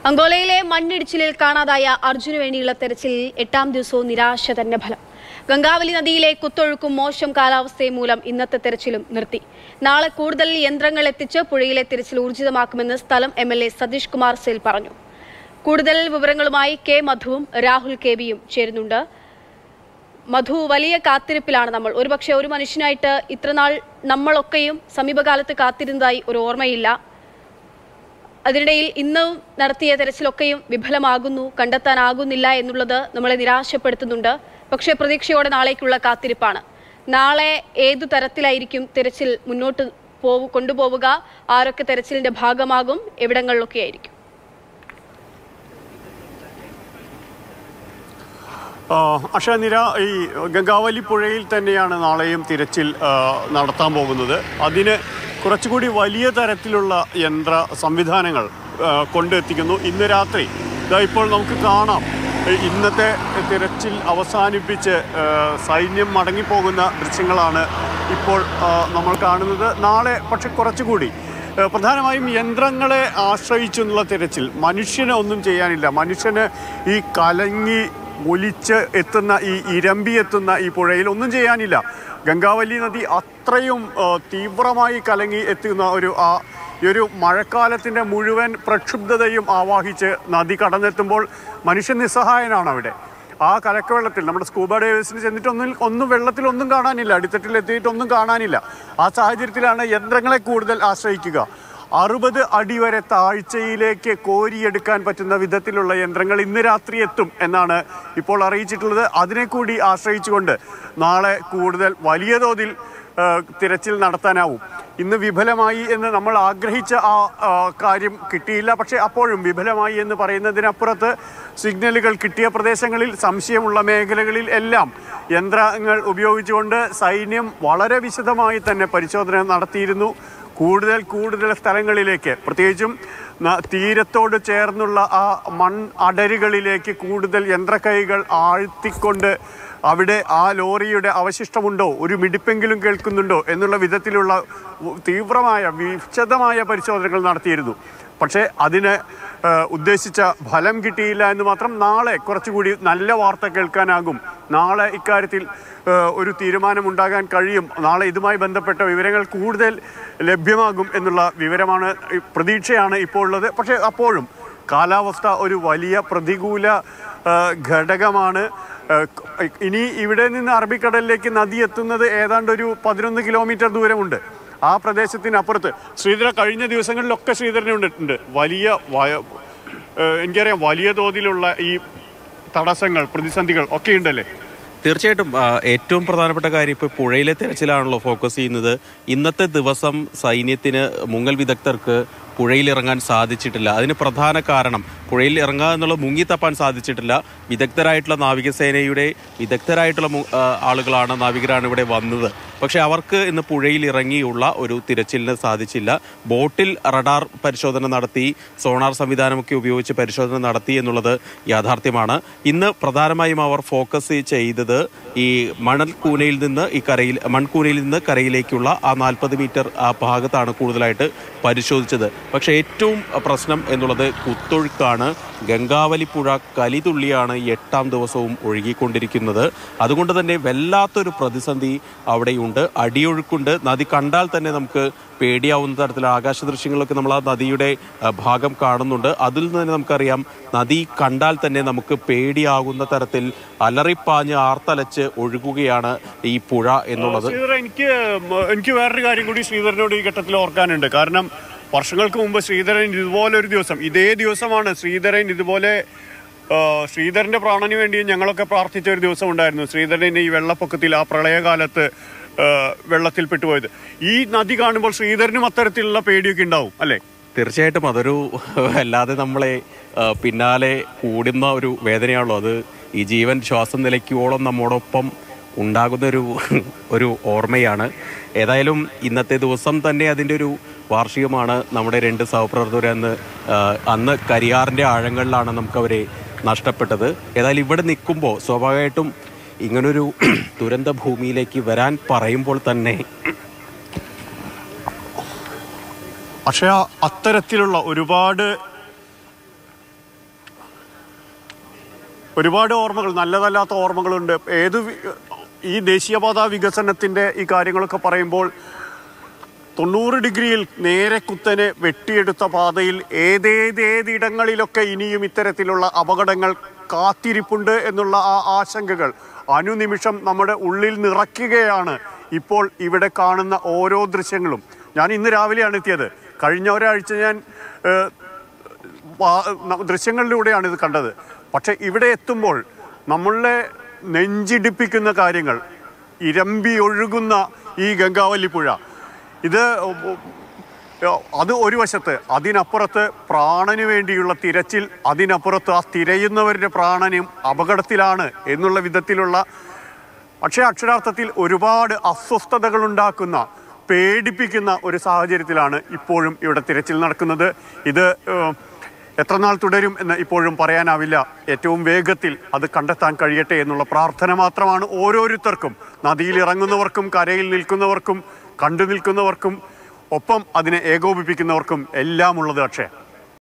അങ്കോലയിലെ മണ്ണിടിച്ചിലിൽ കാണാതായ അർജുന് വേണ്ടിയുള്ള തെരച്ചിലിൽ എട്ടാം ദിവസവും നിരാശ തന്നെ ഫലം ഗംഗാവലി നദിയിലെ കുത്തൊഴുക്കും മോശം കാലാവസ്ഥയും മൂലം ഇന്നത്തെ തെരച്ചിലും നിർത്തി നാളെ കൂടുതൽ യന്ത്രങ്ങൾ എത്തിച്ച് പുഴയിലെ തിരച്ചിൽ ഊർജിതമാക്കുമെന്ന് സ്ഥലം M L A Satheesh Kumar സെൽ പറഞ്ഞു കൂടുതൽ വിവരങ്ങളുമായി കെ മധുവും രാഹുൽ കെ ബിയും ചേരുന്നുണ്ട് മധു വലിയ കാത്തിരിപ്പിലാണ് നമ്മൾ ഒരുപക്ഷെ ഒരു മനുഷ്യനായിട്ട് ഇത്രനാൾ നമ്മളൊക്കെയും സമീപകാലത്ത് കാത്തിരുന്നതായി ഒരു ഓർമ്മയില്ല അതിനിടയിൽ ഇന്ന് നടത്തിയ തെരച്ചിലൊക്കെയും വിഫലമാകുന്നു കണ്ടെത്താനാകുന്നില്ല എന്നുള്ളത് നമ്മളെ നിരാശപ്പെടുത്തുന്നുണ്ട് പക്ഷേ പ്രതീക്ഷയോടെ നാളേക്കുള്ള കാത്തിരിപ്പാണ് നാളെ ഏതു തരത്തിലായിരിക്കും തെരച്ചിൽ മുന്നോട്ട് പോവു കൊണ്ടുപോവുക ആരൊക്കെ തെരച്ചിലിന്റെ ഭാഗമാകും എവിടങ്ങളിലൊക്കെ ആയിരിക്കും അക്ഷയ നിര ഈ ഗംഗാവലി പുഴയിൽ തന്നെയാണ് നാളെയും തിരച്ചിൽ ആ, നടത്താൻ പോകുന്നത് അതിന് കുറച്ചുകൂടി വലിയ തരത്തിലുള്ള യന്ത്ര സംവിധാനങ്ങൾ ആ, കൊണ്ടെത്തിക്കുന്നു ഇന്ന് രാത്രി ഇതാ ഇപ്പോൾ നമുക്ക് കാണാം ഈ ഇന്നത്തെ തിരച്ചിൽ അവസാനിപ്പിച്ച് ആ, സൈന്യം മടങ്ങിപ്പോകുന്ന ദൃശ്യങ്ങളാണ് ഇപ്പോൾ ആ, നമ്മൾ കാണുന്നത് നാളെ പക്ഷെ കുറച്ചുകൂടി ഏഹ് പ്രധാനമായും യന്ത്രങ്ങളെ ആശ്രയിച്ചുള്ള തിരച്ചിൽ മനുഷ്യന് ഒന്നും ചെയ്യാനില്ല മനുഷ്യന് ഈ കലങ്ങി ഒലിച്ച് എത്തുന്ന ഈ ഇരമ്പി എത്തുന്ന ഈ പുഴയിൽ ഒന്നും ചെയ്യാനില്ല ഗംഗാവലി നദി അത്രയും ഏഹ് തീവ്രമായി കലങ്ങി എത്തുന്ന ഒരു ആ ഈ ഒരു മഴക്കാലത്തിൻ്റെ മുഴുവൻ പ്രക്ഷുബ്ധതയും ആവാഹിച്ച് നദി കടന്നെത്തുമ്പോൾ മനുഷ്യൻ നിസ്സഹായനാണ് അവിടെ ആ കലക്കവെള്ളത്തിൽ നമ്മുടെ സ്കൂബ ഡൈവേഴ്സിന് ചെന്നിട്ട് ഒന്നും ഒന്നും വെള്ളത്തിൽ ഒന്നും കാണാനില്ല അടിത്തട്ടിൽ എത്തിയിട്ട് ഒന്നും കാണാനില്ല ആ സാഹചര്യത്തിലാണ് യന്ത്രങ്ങളെ കൂടുതൽ ആശ്രയിക്കുക അറുപത് അടി വരെ താഴ്ചയിലേക്ക് കോരിയെടുക്കാൻ പറ്റുന്ന വിധത്തിലുള്ള യന്ത്രങ്ങൾ ഇന്ന് രാത്രി എത്തും എന്നാണ് ഇപ്പോൾ അറിയിച്ചിട്ടുള്ളത് അതിനെ കൂടി ആശ്രയിച്ചുകൊണ്ട് നാളെ കൂടുതൽ വലിയ തോതിൽ ആ, തിരച്ചിൽ നടത്താനാവും ഇന്ന് വിഫലമായി എന്ന് നമ്മൾ ആഗ്രഹിച്ച ആ ആ, കാര്യം കിട്ടിയില്ല പക്ഷേ അപ്പോഴും വിഫലമായി എന്ന് പറയുന്നതിനപ്പുറത്ത് സിഗ്നലുകൾ കിട്ടിയ പ്രദേശങ്ങളിൽ സംശയമുള്ള മേഖലകളിൽ എല്ലാം യന്ത്രങ്ങൾ ഉപയോഗിച്ചുകൊണ്ട് സൈന്യം വളരെ വിശദമായി തന്നെ പരിശോധന നടത്തിയിരുന്നു കൂടുതൽ കൂടുതൽ സ്ഥലങ്ങളിലേക്ക് പ്രത്യേകിച്ചും ന- തീരത്തോട് ചേർന്നുള്ള ആ മൺ അടരുകളിലേക്ക് കൂടുതൽ യന്ത്രക്കൈകൾ ആഴ്ത്തിക്കൊണ്ട് അവിടെ ആ ലോറിയുടെ അവശിഷ്ടമുണ്ടോ ഒരു മിടിപ്പെങ്കിലും കേൾക്കുന്നുണ്ടോ എന്നുള്ള വിധത്തിലുള്ള ഉ- തീവ്രമായ വിശദമായ പരിശോധനകൾ നടത്തിയിരുന്നു പക്ഷേ അതിന് ആ, ഉദ്ദേശിച്ച ഫലം കിട്ടിയില്ല എന്ന് മാത്രം നാളെ കുറച്ചുകൂടി നല്ല വാർത്ത കേൾക്കാനാകും നാളെ ഇക്കാര്യത്തിൽ ആ, ഒരു തീരുമാനമുണ്ടാകാൻ കഴിയും നാളെ ഇതുമായി ബന്ധപ്പെട്ട വിവരങ്ങൾ കൂടുതൽ ലഭ്യമാകും എന്നുള്ള വിവരമാണ് ഈ പ്രതീക്ഷയാണ് ഇപ്പോൾ ഉള്ളത് പക്ഷേ അപ്പോഴും കാലാവസ്ഥ ഒരു വലിയ പ്രതികൂല ആ, ഘടകമാണ് ആ, ക- ഇനി ഇവിടെ നിന്ന് അറബിക്കടലിലേക്ക് നദി എത്തുന്നത് ഏതാണ്ട് ഒരു പതിനൊന്ന് കിലോമീറ്റർ ദൂരമുണ്ട് ആ പ്രദേശത്തിനപ്പുറത്ത് ശ്രീധര കഴിഞ്ഞ ദിവസങ്ങളിലൊക്കെ ശ്രീധരനുണ്ട് ഉണ്ട് വലിയ വയ- ഏഹ് എനിക്കറിയാം വലിയ തോതിലുള്ള ഈ തടസ്സങ്ങൾ പ്രതിസന്ധികൾ ഒക്കെ ഉണ്ടല്ലേ തീർച്ചയായിട്ടും ആ, ഏറ്റവും പ്രധാനപ്പെട്ട കാര്യം ഇപ്പോൾ പുഴയിലെ തെരച്ചിലാണല്ലോ ഫോക്കസ് ചെയ്യുന്നത് ഇന്നത്തെ ദിവസം സൈന്യത്തിന് മുങ്ങൽ വിദഗ്ധർക്ക് പുഴയിൽ ഇറങ്ങാൻ സാധിച്ചിട്ടില്ല അതിന് പ്രധാന കാരണം പുഴയിൽ ഇറങ്ങുക എന്നുള്ളത് മുങ്ങിത്തപ്പാൻ സാധിച്ചിട്ടില്ല വിദഗ്ധരായിട്ടുള്ള നാവികസേനയുടെ വിദഗ്ധരായിട്ടുള്ള മു- ആ, ആളുകളാണ് നാവികരാണ് ഇവിടെ വന്നത് പക്ഷേ അവർക്ക് ഇന്ന് പുഴയിൽ ഇറങ്ങിയുള്ള ഒരു തിരച്ചിലിന് സാധിച്ചില്ല ബോട്ടിൽ റഡാർ പരിശോധന നടത്തി സോണാർ സംവിധാനമൊക്കെ ഉപയോഗിച്ച് പരിശോധന നടത്തി എന്നുള്ളത് യാഥാർത്ഥ്യമാണ് ഇന്ന് പ്രധാനമായും അവർ ഫോക്കസ് ചെയ്തത് ഈ മണൽ കൂനയിൽ നിന്ന് ഈ കരയിൽ മൺകൂനയിൽ നിന്ന് കരയിലേക്കുള്ള ആ നാൽപ്പത് മീറ്റർ ആ ഭാഗത്താണ് കൂടുതലായിട്ട് പരിശോധിച്ചത് പക്ഷേ ഏറ്റവും പ്രശ്നം എന്നുള്ളത് കുത്തൊഴുക്കാണ് ഗംഗാവലി പുഴ കലിതുള്ളിയാണ് ഈ എട്ടാം ദിവസവും ഒഴുകിക്കൊണ്ടിരിക്കുന്നത് അതുകൊണ്ട് തന്നെ വല്ലാത്തൊരു പ്രതിസന്ധി അവിടെയുണ്ട് അടിയൊഴുക്കുണ്ട് നദി കണ്ടാൽ തന്നെ നമുക്ക് പേടിയാവുന്ന തരത്തിൽ ആകാശ ദൃശ്യങ്ങളൊക്കെ നമ്മൾ ആ നദിയുടെ ആ, ഭാഗം കാണുന്നുണ്ട് അതിൽ നിന്ന് തന്നെ നമുക്കറിയാം നദി കണ്ടാൽ തന്നെ നമുക്ക് പേടിയാകുന്ന തരത്തിൽ അലറിപ്പാഞ്ഞ് ആർത്തലച്ച് ഒഴുകുകയാണ് ഈ പുഴ എന്നുള്ളത് ശ്രീധര എനിക്ക് മ- എനിക്ക് വേറൊരു കാര്യം കൂടി ശ്രീധരനോട് ഈ ഘട്ടത്തിൽ ഓർക്കാനുണ്ട് കാരണം വർഷങ്ങൾക്ക് മുമ്പ് ശ്രീധരൻ ഇതുപോലെ ഒരു ദിവസം ഇതേ ദിവസമാണ് ശ്രീധരൻ ഇതുപോലെ ആ, ശ്രീധരന്റെ പ്രാണന് വേണ്ടി ഞങ്ങളൊക്കെ പ്രാർത്ഥിച്ച ഒരു ദിവസം ഉണ്ടായിരുന്നു ശ്രീധരൻ ഈ വെള്ളപ്പൊക്കത്തിൽ ആ പ്രളയകാലത്ത് ആ, വെള്ളത്തിൽ പെട്ടുപോയത് ഈ നദി കാണുമ്പോൾ ശ്രീധരനും അത്തരത്തിലുള്ള പേടിയൊക്കെ ഉണ്ടാവും അല്ലേ തീർച്ചയായിട്ടും അതൊരു അല്ലാതെ നമ്മളെ ആ, പിന്നാലെ കൂടുന്ന ഒരു വേദനയാണല്ലോ അത് ഈ ജീവൻ ശ്വാസം നിലയ്ക്കുവോളം നമ്മോടൊപ്പം ഉണ്ടാകുന്ന ഒരു ഒരു ഓർമ്മയാണ് ഏതായാലും ഇന്നത്തെ ദിവസം തന്നെ അതിൻ്റെ ഒരു വാർഷികമാണ് നമ്മുടെ രണ്ട് സഹപ്രവർത്തകർ അന്ന് ആ, അന്ന് കരിയാറിൻ്റെ ആഴങ്ങളിലാണ് നമുക്കവരെ നഷ്ടപ്പെട്ടത് ഏതായാലും ഇവിടെ നിൽക്കുമ്പോൾ സ്വാഭാവികമായിട്ടും ഇങ്ങനൊരു ദുരന്ത ഭൂമിയിലേക്ക് വരാൻ പറയുമ്പോൾ തന്നെ പക്ഷേ ആ അത്തരത്തിലുള്ള ഒരുപാട് ഒരുപാട് ഓർമ്മകൾ നല്ലതല്ലാത്ത ഓർമ്മകളുണ്ട് ഏത് വി- ഈ ദേശീയപാത വികസനത്തിൻ്റെ ഈ കാര്യങ്ങളൊക്കെ പറയുമ്പോൾ തൊണ്ണൂറ് ഡിഗ്രിയിൽ നേരെ കുത്തനെ വെട്ടിയെടുത്ത പാതയിൽ ഏതേതേതിടങ്ങളിലൊക്കെ ഇനിയും ഇത്തരത്തിലുള്ള അപകടങ്ങൾ കാത്തിരിപ്പുണ്ട് എന്നുള്ള ആ ആശങ്കകൾ അനുനിമിഷം നമ്മുടെ ഉള്ളിൽ നിറയ്ക്കുകയാണ് ഇപ്പോൾ ഇവിടെ കാണുന്ന ഓരോ ദൃശ്യങ്ങളും ഞാൻ ഇന്ന് രാവിലെയാണ് എത്തിയത് കഴിഞ്ഞ ഒരാഴ്ച ഞാൻ ഏഹ്, വാ- ന- ദൃശ്യങ്ങളിലൂടെയാണ് ഇത് കണ്ടത് പക്ഷെ ഇവിടെ എത്തുമ്പോൾ നമ്മളെ നെഞ്ചിടിപ്പിക്കുന്ന കാര്യങ്ങൾ ഇരമ്പി ഒഴുകുന്ന ഈ ഗംഗാവല്ലി പുഴ ഇത് അത് ഒരു വശത്ത് അതിനപ്പുറത്ത് പ്രാണന് വേണ്ടിയുള്ള തിരച്ചിൽ അതിനപ്പുറത്ത് ആ തിരയുന്നവരുടെ പ്രാണനും അപകടത്തിലാണ് എന്നുള്ള വിധത്തിലുള്ള പക്ഷേ അക്ഷരാർത്ഥത്തിൽ ഒരുപാട് അസ്വസ്ഥതകൾ ഉണ്ടാക്കുന്ന പേടിപ്പിക്കുന്ന ഒരു സാഹചര്യത്തിലാണ് ഇപ്പോഴും ഇവിടെ തിരച്ചിൽ നടക്കുന്നത് ഇത് ഏഹ്, എത്ര നാൾ തുടരും എന്ന് ഇപ്പോഴും പറയാനാവില്ല ഏറ്റവും വേഗത്തിൽ അത് കണ്ടെത്താൻ കഴിയട്ടെ എന്നുള്ള പ്രാർത്ഥന മാത്രമാണ് ഓരോരുത്തർക്കും നദിയിൽ ഇറങ്ങുന്നവർക്കും കരയിൽ നിൽക്കുന്നവർക്കും കണ്ടു നിൽക്കുന്നവർക്കും ഒപ്പം അതിനെ ഏകോപിപ്പിക്കുന്നവർക്കും എല്ലാം ഉള്ളത് അക്ഷയ